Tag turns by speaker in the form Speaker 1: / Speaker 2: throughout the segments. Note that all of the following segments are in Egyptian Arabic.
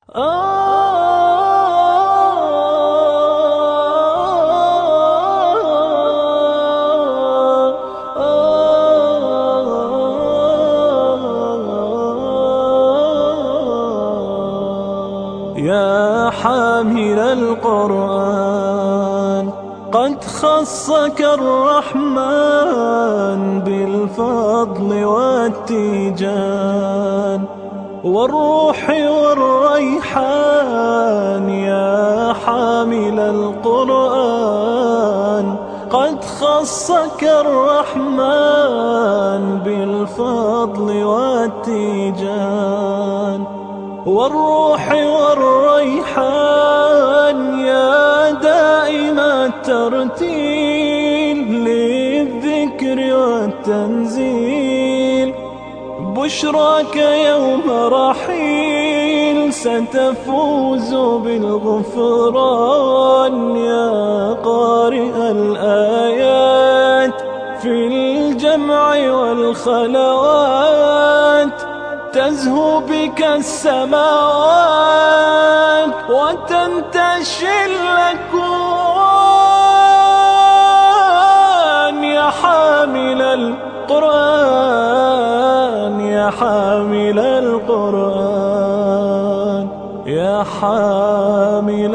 Speaker 1: يا حامل القرآن قد خصك الرحمن بالفضل والتيجان والروح والريحان يا حامل القرآن قد خصك الرحمن بالفضل والتيجان والروح والريحان يا دائم الترتيل للذكر والتنزيل بشراك يوم رحيل ستفوز بالغفران يا قارئ الآيات في الجمع والخلوات تزهو بك السماوات وتنتشي الأكوان يا حامل القرآن يا حامل القرآن يا حامل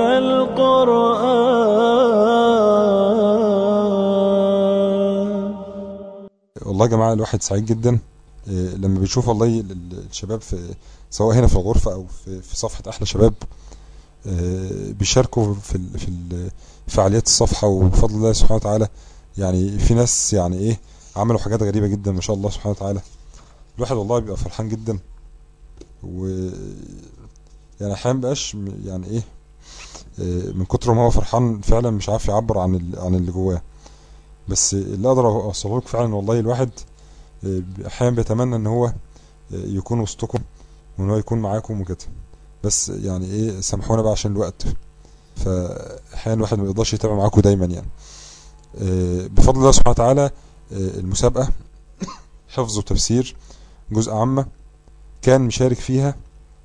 Speaker 1: القرآن
Speaker 2: والله يا جماعة الواحد سعيد جدا إيه، لما بيشوف والله ال- ال- الشباب في سواء هنا في الغرفة أو في في صفحة أحلى شباب إيه، بيشاركوا في ال- في ال- فعاليات الصفحة وبفضل الله سبحانه وتعالى يعني في ناس يعني إيه عملوا حاجات غريبة جدا ما شاء الله سبحانه وتعالى الواحد والله بيبقى فرحان جدا و يعني أحيانا مبقاش م- يعني إيه إيه، من كتر ما هو فرحان فعلا مش عارف يعبر عن ال- عن اللي جواه بس اللي اقدر اوصله لك فعلا والله الواحد آه، احيانا بيتمنى ان هو آه، يكون وسطكم وان هو يكون معاكم وكده بس يعني ايه سامحونا بقى عشان الوقت فاحيانا الواحد ما يقدرش يتابع معاكم دايما يعني آه، بفضل الله سبحانه وتعالى آه، المسابقة حفظ وتفسير جزء عامة كان مشارك فيها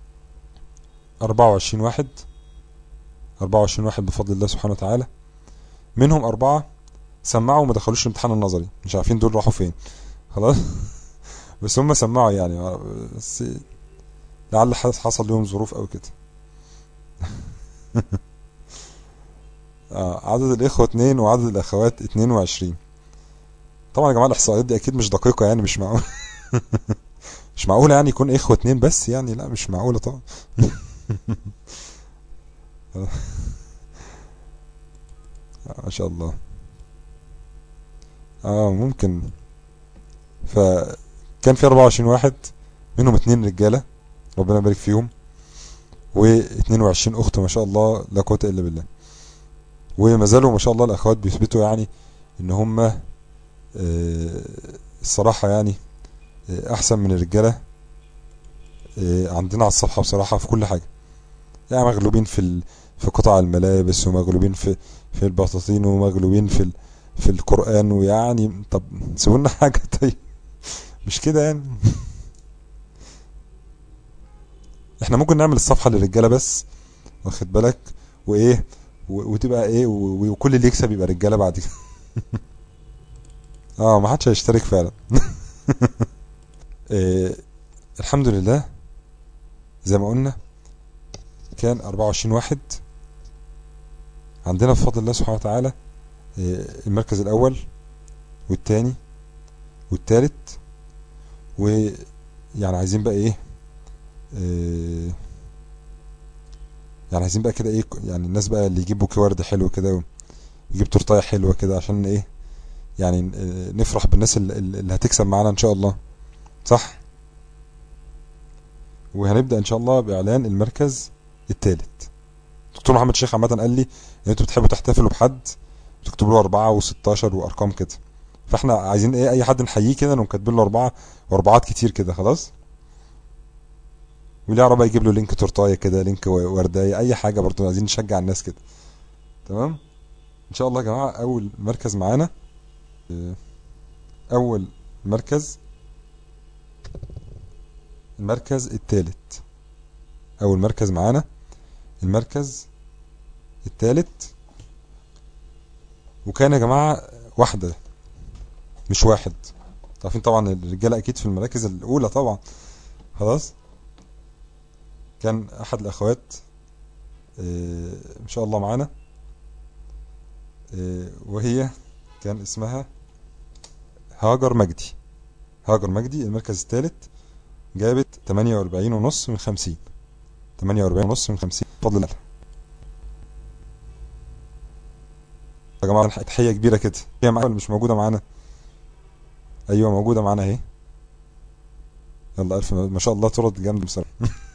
Speaker 2: 24 واحد 24 واحد بفضل الله سبحانه وتعالى منهم أربعة سمعوا وما دخلوش الامتحان النظري مش عارفين دول راحوا فين خلاص بس هم سمعوا يعني بس لعل حدث حصل لهم ظروف او كده آه عدد الاخوة اتنين وعدد الاخوات اتنين وعشرين طبعا يا جماعة الاحصائيات دي اكيد مش دقيقة يعني مش معقول مش معقولة يعني يكون اخوة اتنين بس يعني لا مش معقولة طبعا آه ما شاء الله اه ممكن فكان في 24 واحد منهم اتنين رجالة ربنا يبارك فيهم و22 اخت ما شاء الله لا قوة الا بالله وما زالوا ما شاء الله الاخوات بيثبتوا يعني ان هم آه، الصراحة يعني آه، احسن من الرجالة آه، عندنا على الصفحة بصراحة في كل حاجة يعني مغلوبين في ال... في قطع الملابس ومغلوبين في في البطاطين ومغلوبين في ال... في القرآن ويعني طب سيبوا لنا حاجة طيب مش كده يعني احنا ممكن نعمل الصفحة للرجالة بس واخد بالك وايه و- وتبقى ايه و- وكل اللي يكسب يبقى رجالة بعد كده اه ما حدش هيشترك فعلا إيه الحمد لله زي ما قلنا كان 24 واحد عندنا بفضل الله سبحانه وتعالى إيه، المركز الأول والتاني والتالت ويعني عايزين بقى ايه إيه، يعني عايزين بقى كده ايه يعني الناس بقى اللي يجيبوا كورد حلو كده ويجيب تورتايه حلوه كده عشان ايه يعني آه، نفرح بالناس اللي, اللي هتكسب معانا ان شاء الله صح وهنبدأ ان شاء الله باعلان المركز الثالث دكتور محمد شيخ عامه قال لي ان انتوا بتحبوا تحتفلوا بحد تكتبوا له أربعة و16 وأرقام كده فاحنا عايزين ايه أي حد نحييه كده نقوم كاتبين له أربعة وأربعات كتير كده خلاص واللي يعرف بقى يجيب له لينك تورتايه كده لينك و- وردايه أي حاجة برضه عايزين نشجع الناس كده تمام إن شاء الله يا جماعة أول مركز معانا آه، أول مركز المركز الثالث أول مركز معانا المركز الثالث وكان يا جماعة واحدة مش واحد عارفين طبعا الرجالة اكيد في المراكز الاولى طبعا خلاص كان احد الاخوات آه، ان شاء الله معانا آه، وهي كان اسمها هاجر مجدي هاجر مجدي المركز الثالث جابت 48 ونص من 50 48 ونص من 50 بفضل الله يا جماعة تحية كبيرة كده هي معانا ولا مش موجودة معانا ايوه موجودة معانا اهي يلا الف ما شاء الله ترد جنب بصراحة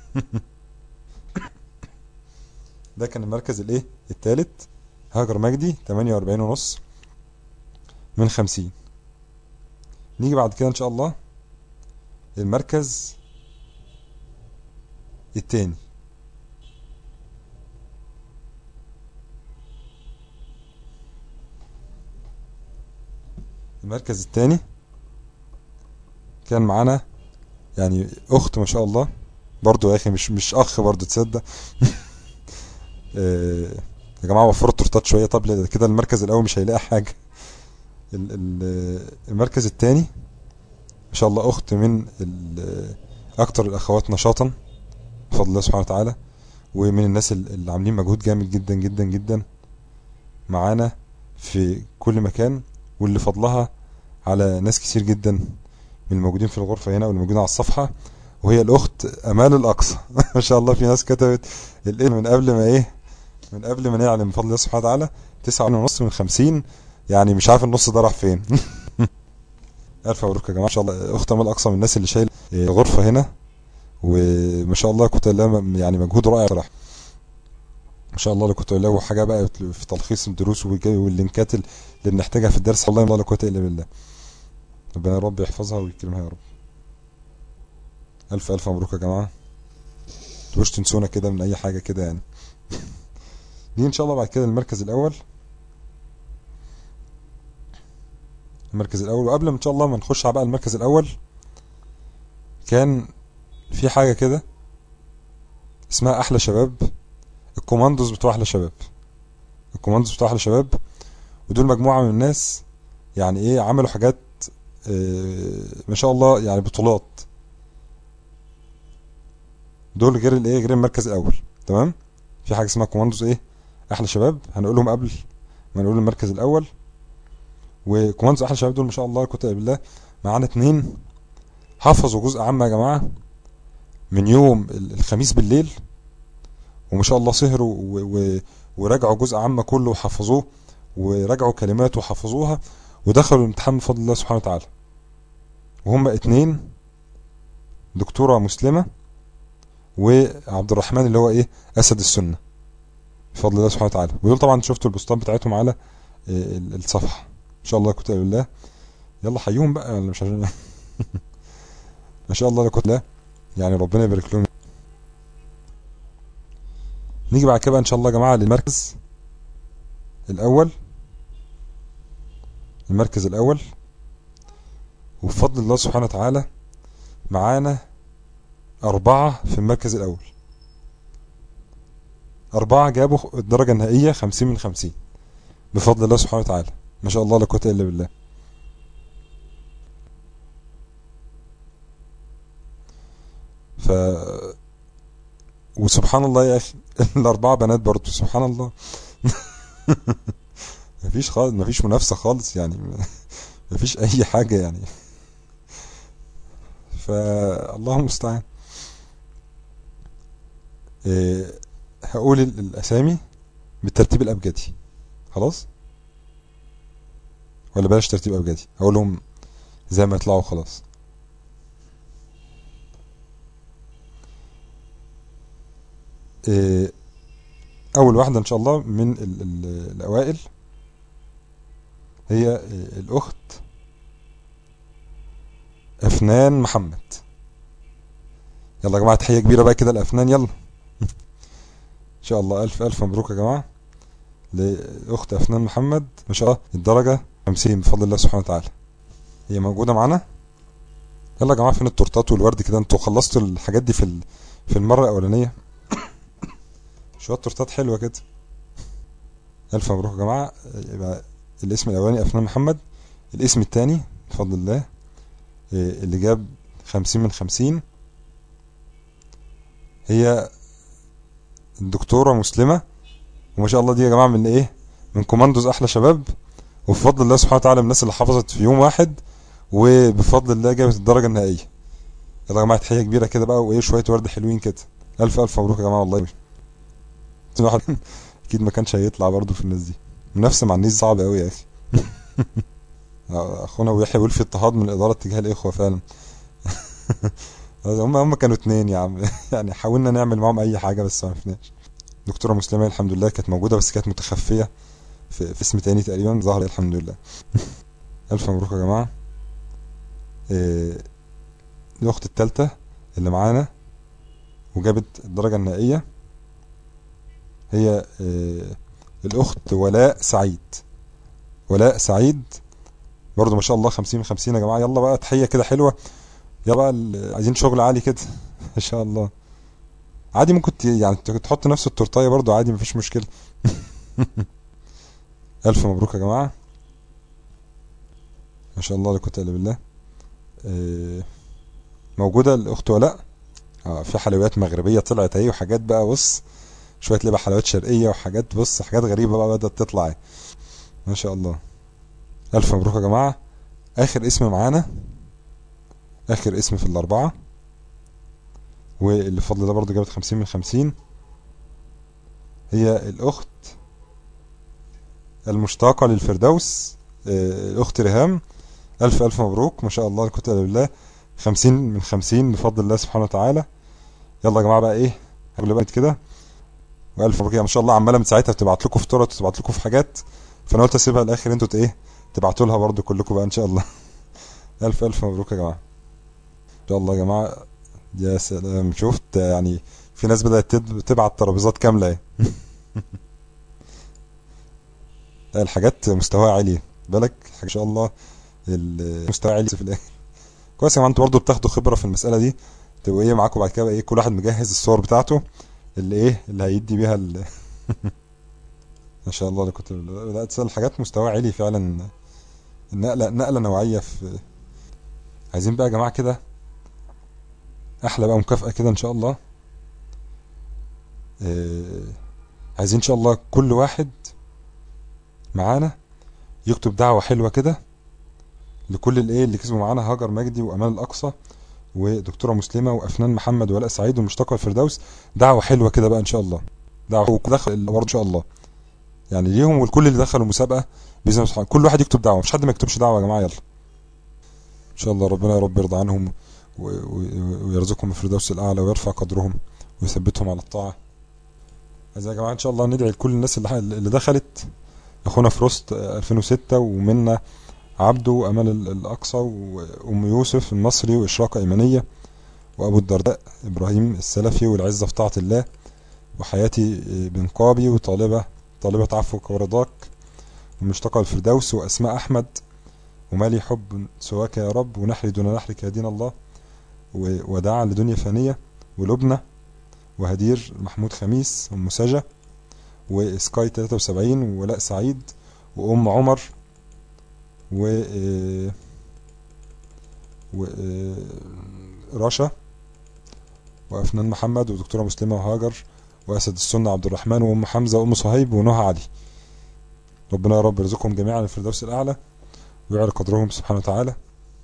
Speaker 2: ده كان المركز الايه الثالث هاجر مجدي 48 ونص من 50 نيجي بعد كده ان شاء الله المركز الثاني المركز الثاني كان معانا يعني اخت ما شاء الله برضو يا اخي مش مش اخ برضو تصدق آه، يا جماعه وفروا التورتات شويه طب لا، كده المركز الاول مش هيلاقي حاجه ال- ال- المركز الثاني ما شاء الله اخت من ال- اكتر الاخوات نشاطا بفضل الله سبحانه وتعالى ومن الناس ال- اللي عاملين مجهود جامد جدا جدا جدا معانا في كل مكان واللي فضلها على ناس كتير جدا من الموجودين في الغرفة هنا والموجودين على الصفحة وهي الأخت أمال الأقصى ما شاء الله في ناس كتبت الإيه من قبل ما إيه من قبل ما نعلم بفضل الله سبحانه وتعالى تسعة ونص من خمسين يعني مش عارف النص ده راح فين ألف مبروك يا جماعة ما شاء الله أخت أمال الأقصى من الناس اللي شايل الغرفة هنا وما شاء الله كنت لها يعني مجهود رائع صراحة ما شاء الله لو كنت له حاجة بقى في تلخيص الدروس والج- واللينكات اللي بنحتاجها في الدرس والله ما لا قوة إلا بالله ربنا يا رب يحفظها ويكرمها يا رب ألف ألف مبروك يا جماعة متبقوش تنسونا كده من أي حاجة كده يعني دي إن شاء الله بعد كده المركز الأول المركز الأول وقبل ما إن شاء الله ما نخش على بقى المركز الأول كان في حاجة كده اسمها أحلى شباب الكوماندوز بتوع أحلى شباب الكوماندوز بتوع أحلى شباب ودول مجموعة من الناس يعني إيه عملوا حاجات آه، ما شاء الله يعني بطولات دول غير الايه غير المركز الاول تمام في حاجه اسمها كوماندوز ايه احلى شباب هنقولهم قبل ما نقول المركز الاول وكوماندوز احلى شباب دول ما شاء الله كتب بالله معانا اتنين حفظوا جزء عام يا جماعه من يوم ال- الخميس بالليل وما شاء الله سهروا و- و- وراجعوا جزء عامة كله وحفظوه وراجعوا كلمات وحفظوها ودخلوا الامتحان بفضل الله سبحانه وتعالى وهم اتنين دكتورة مسلمة وعبد الرحمن اللي هو ايه اسد السنة بفضل الله سبحانه وتعالى ودول طبعا شفتوا البوستات بتاعتهم على آه، ال- الصفحة ان شاء الله كتاب الله يلا حيهم بقى ولا مش عشان ما شاء الله لكتاب الله يعني ربنا يبارك لهم نيجي بعد كده بقى ان شاء الله يا جماعة للمركز الاول المركز الاول وبفضل الله سبحانه وتعالى معانا أربعة في المركز الأول أربعة جابوا الدرجة النهائية خمسين من خمسين بفضل الله سبحانه وتعالى ما شاء الله لا قوة إلا بالله ف وسبحان الله يا أخي الأربعة بنات برضو سبحان الله مفيش خالص مفيش منافسة خالص يعني مفيش أي حاجة يعني فالله المستعان إيه، هقول ال- الأسامي بالترتيب الأبجدي خلاص ولا بلاش ترتيب أبجدي هقولهم زي ما يطلعوا خلاص إيه، أول واحدة إن شاء الله من ال ال الأوائل هي إيه، الأخت أفنان محمد يلا يا جماعة تحية كبيرة بقى كده لأفنان يلا ان شاء الله الف الف مبروك يا جماعه لاخت افنان محمد ما شاء الله الدرجه 50 بفضل الله سبحانه وتعالى هي موجوده معانا يلا يا جماعه فين التورتات والورد كده انتوا خلصتوا الحاجات دي في ال- في المره الاولانيه شويه تورتات حلوه كده الف مبروك يا جماعه يبقى الاسم الاولاني افنان محمد الاسم الثاني بفضل الله إيه، اللي جاب خمسين من خمسين هي الدكتورة مسلمة وما شاء الله دي يا جماعة من ايه من كوماندوز احلى شباب وبفضل الله سبحانه وتعالى من الناس اللي حفظت في يوم واحد وبفضل الله جابت الدرجة النهائية يلا يا جماعة تحية كبيرة كده بقى وايه شوية ورد حلوين كده الف الف مبروك يا جماعة والله واحد اكيد ما كانش هيطلع برضه في الناس دي منافسة مع الناس صعبة قوي يا اخي اخونا ابو يحيى بيقول في اضطهاد من الاداره تجاه الاخوه فعلا هم هم كانوا اتنين يا عم يعني حاولنا نعمل معاهم اي حاجه بس ما عرفناش دكتوره مسلمه الحمد لله كانت موجوده بس كانت متخفيه في, في اسم تاني تقريبا ظهر الحمد لله الف مبروك يا جماعه إيه الاخت الثالثه اللي معانا وجابت الدرجه النهائيه هي إيه الاخت ولاء سعيد ولاء سعيد برضه ما شاء الله 50 من 50 يا جماعه يلا بقى تحيه كده حلوه يلا بقى ال- عايزين شغل عالي كده ان شاء الله عادي ممكن ت- يعني ت- تحط نفس التورتايه برضه عادي مفيش مشكله الف مبروك يا جماعه ما شاء الله لا قوه الا بالله آه، موجوده الاخت ولاء اه في حلويات مغربيه طلعت اهي وحاجات بقى بص شويه لبه حلويات شرقيه وحاجات بص حاجات غريبه بقى بدات تطلع اهي. ما شاء الله الف مبروك يا جماعه اخر اسم معانا اخر اسم في الاربعه واللي بفضل الله برضه جابت خمسين من خمسين هي الاخت المشتاقة للفردوس آه، الاخت ريهام الف الف مبروك ما شاء الله لا قوه الا بالله خمسين من خمسين بفضل الله سبحانه وتعالى يلا يا جماعه بقى ايه قبل بقى كده والف مبروك يا ما شاء الله عماله من ساعتها بتبعت لكم فطورات وتبعت لكم في حاجات فانا قلت اسيبها للاخر انتوا ت- ايه تبعتوا لها برضو كلكم بقى ان شاء الله الف الف مبروك يا جماعه ان شاء الله يا جماعه يا سلام شفت يعني في ناس بدات تب- تبعت ترابيزات كامله اهي لا، الحاجات مستواها عالي بالك ان شاء الله المستوى عالي في الاخر كويس يا جماعه انتوا برضه بتاخدوا خبره في المساله دي تبقوا ايه معاكم بعد كده بقى ايه كل واحد مجهز الصور بتاعته اللي ايه اللي هيدي بيها ال... ما شاء الله كنت لا تسال حاجات مستوى عالي فعلا النقله نقله نوعيه في عايزين بقى يا جماعه كده احلى بقى مكافاه كده ان شاء الله آه، عايزين ان شاء الله كل واحد معانا يكتب دعوه حلوه كده لكل الايه اللي كسبوا معانا هاجر مجدي وامان الاقصى ودكتوره مسلمه وافنان محمد ولاء سعيد ومشتاق الفردوس دعوه حلوه كده بقى ان شاء الله دعوه ودخل برضه ان شاء الله يعني ليهم والكل اللي دخلوا المسابقه باذن الله سبحانه كل واحد يكتب دعوه مش حد ما يكتبش دعوه يا جماعه يلا ان شاء الله ربنا يا رب يرضى عنهم و- و- ويرزقهم الفردوس الاعلى ويرفع قدرهم ويثبتهم على الطاعه عايز يا جماعه ان شاء الله ندعي لكل الناس اللي اللي دخلت اخونا فروست آه، 2006 ومنا عبده وامال ال- الاقصى وام يوسف المصري واشراقه ايمانيه وابو الدرداء ابراهيم السلفي والعزه في طاعه الله وحياتي بن قابي وطالبه طالبه عفوك ورضاك ومشتاقه الفردوس واسماء احمد ومالي حب سواك يا رب ونحري دون نحرك يهدينا الله و- وداعا لدنيا فانيه ولبنى وهدير محمود خميس ام سجا وسكاي 73 وولاء سعيد وام عمر و آه، و آه، رشا وافنان محمد ودكتوره مسلمه وهاجر واسد السنه عبد الرحمن وام حمزه وام صهيب ونهى علي ربنا يا رب يرزقهم جميعا الفردوس الاعلى ويعلى قدرهم سبحانه وتعالى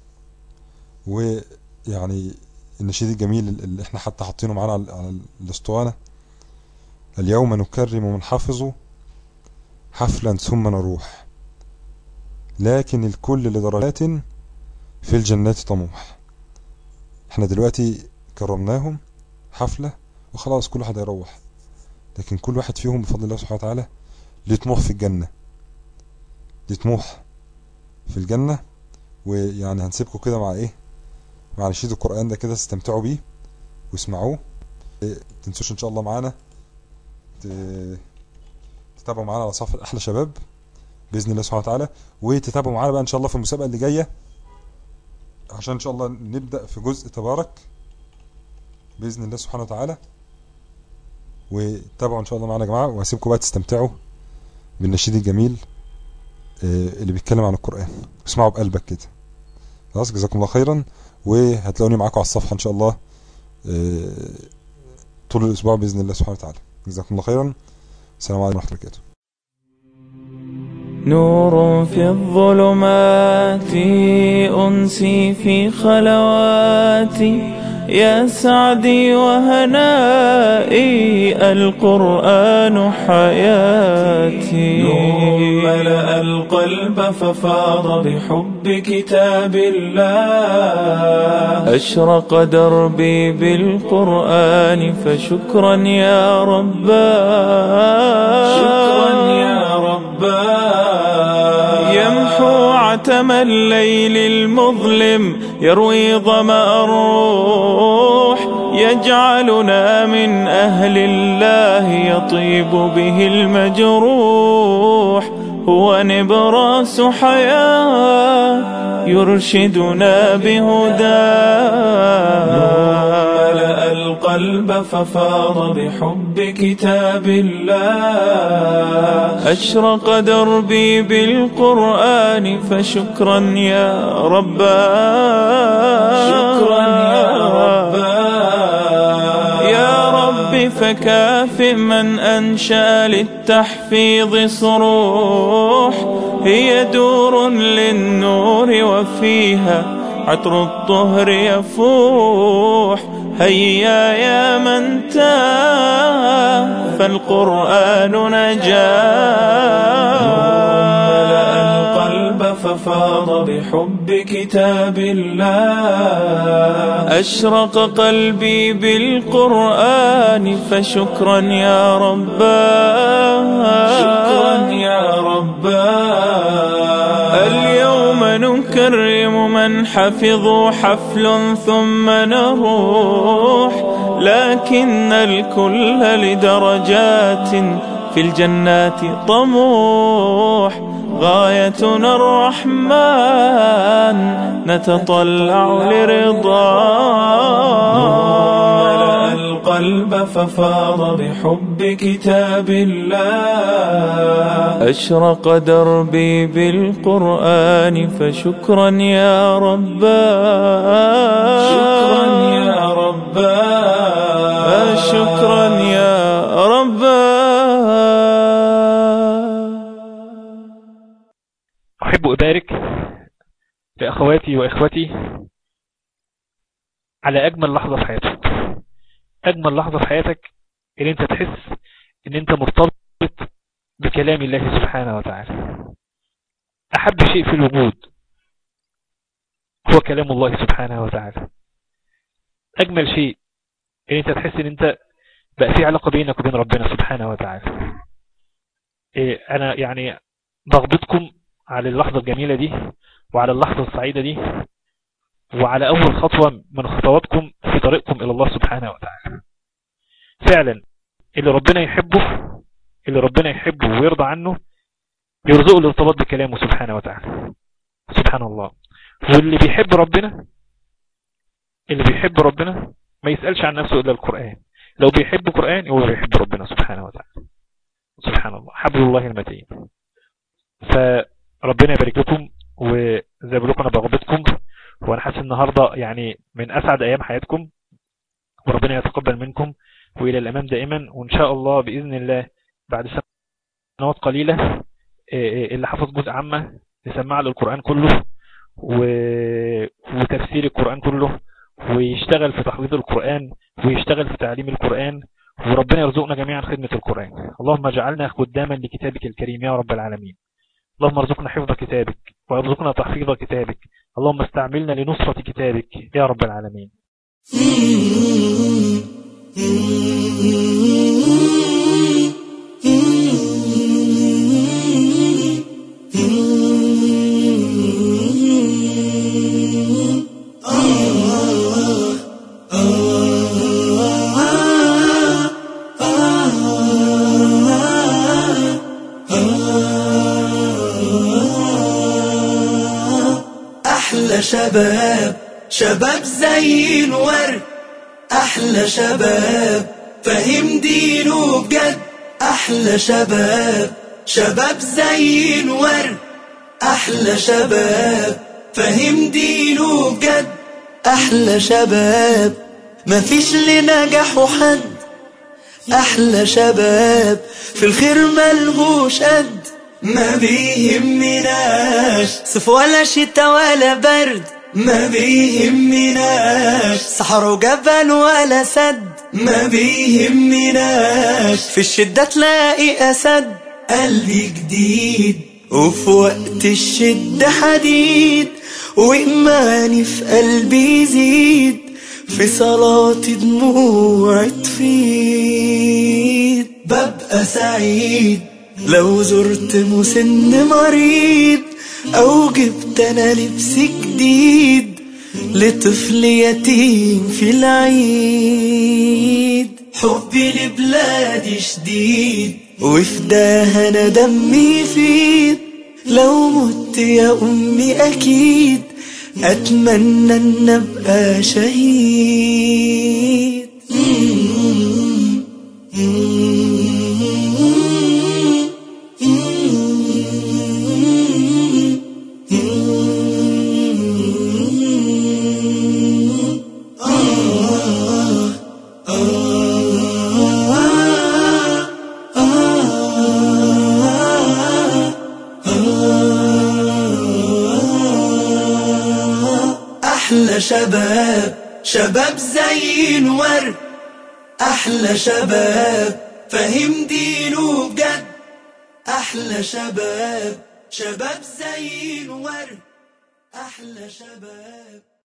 Speaker 2: ويعني النشيد الجميل اللي احنا حتى حاطينه معانا على على الاسطوانه اليوم نكرم من حفظوا حفلا ثم نروح لكن الكل لدرجات في الجنات طموح احنا دلوقتي كرمناهم حفلة وخلاص كل واحد هيروح لكن كل واحد فيهم بفضل الله سبحانه وتعالى ليه طموح في الجنة ليه طموح في الجنة ويعني هنسيبكم كده مع ايه مع نشيد القرآن ده كده استمتعوا بيه واسمعوه إيه، تنسوش ان شاء الله معانا ت- تتابعوا معانا على صفحة احلى شباب باذن الله سبحانه وتعالى وتتابعوا معانا بقى ان شاء الله في المسابقه اللي جايه عشان ان شاء الله نبدا في جزء تبارك باذن الله سبحانه وتعالى وتابعوا ان شاء الله معانا يا جماعه وهسيبكم بقى تستمتعوا بالنشيد الجميل آه، اللي بيتكلم عن القران اسمعوا بقلبك كده خلاص جزاكم الله خيرا وهتلاقوني معاكم على الصفحه ان شاء الله آه، طول الاسبوع باذن الله سبحانه وتعالى جزاكم الله خيرا السلام عليكم ورحمه الله وبركاته
Speaker 1: نور في الظلمات أنسي في خلواتي يا سعدي وهنائي القرآن حياتي نور ملأ القلب ففاض بحب كتاب الله أشرق دربي بالقرآن فشكرا يا رباه شكرا يا رباه يمحو عتم الليل المظلم يروي ظمأ الروح يجعلنا من أهل الله يطيب به المجروح هو نبراس حياة يرشدنا بهداه ملأ القلب ففاض بحب كتاب الله أشرق دربي بالقرآن فشكرا يا رباه شكرا يا رباه يا رب فكافئ من أنشأ للتحفيظ صروح هي دور للنور وفيها عطر الطهر يفوح هيا يا من تاه فالقرآن نجاه ملأ القلب ففاض بحب كتاب الله أشرق قلبي بالقرآن فشكرا يا رباه شكرا يا رباه اليوم نكرم من حفظوا حفل ثم نروح لكن الكل لدرجات في الجنات طموح غايتنا الرحمن نتطلع لرضاه القلب ففاض بحب كتاب الله أشرق دربي بالقرآن فشكرا يا رباه شكرا يا رباه شكرا يا رباه
Speaker 3: أحب أبارك لأخواتي وإخوتي على أجمل لحظة في حياتك أجمل لحظة في حياتك إن أنت تحس إن أنت مرتبط بكلام الله سبحانه وتعالى أحب شيء في الوجود هو كلام الله سبحانه وتعالى أجمل شيء إن أنت تحس إن أنت بقى في علاقة بينك وبين ربنا سبحانه وتعالى إيه أنا يعني بغبطكم على اللحظة الجميلة دي وعلى اللحظة السعيدة دي وعلى أول خطوة من خطواتكم في طريقكم إلى الله سبحانه وتعالى فعلا اللي ربنا يحبه اللي ربنا يحبه ويرضى عنه يرزقه الارتباط بكلامه سبحانه وتعالى سبحان الله واللي بيحب ربنا اللي بيحب ربنا ما يسألش عن نفسه إلا القرآن لو بيحب القرآن هو بيحب ربنا سبحانه وتعالى سبحان الله حبل الله المتين فربنا يبارك لكم وزي ما بقول لكم انا بغبطكم وانا حاسس النهارده يعني من اسعد ايام حياتكم وربنا يتقبل منكم والى الامام دائما وان شاء الله باذن الله بعد سنوات قليله اللي حفظ جزء عامه نسمع له القران كله و... وتفسير القران كله ويشتغل في تحفيظ القران ويشتغل في تعليم القران وربنا يرزقنا جميعا خدمة القرآن اللهم اجعلنا خداما لكتابك الكريم يا رب العالمين اللهم ارزقنا حفظ كتابك وارزقنا تحفيظ كتابك اللهم استعملنا لنصرة كتابك يا رب العالمين
Speaker 4: أحلى شباب شباب زي الورد أحلى شباب فهم دينه بجد أحلى شباب شباب زي الورد أحلى شباب فهم دينه بجد أحلى شباب مفيش لنجاحه حد أحلى شباب في الخير ملهوش قد ما بيهمناش صيف ولا شتا ولا برد ما بيهمناش صحراء وجبل ولا سد ما بيهمناش في الشدة تلاقي أسد قلبي جديد وفي وقت الشدة حديد وإيماني في قلبي يزيد في صلاتي دموع تفيد ببقى سعيد لو زرت مسن مريض أو جبت أنا لبس جديد لطفل يتيم في العيد حبي لبلادي شديد وفداها أنا دمي يفيد لو مت يا أمي أكيد أتمنى أن أبقى شهيد أحلى شباب شباب زي الورد أحلى شباب فهم دينه بجد أحلى شباب شباب زي الورد أحلى شباب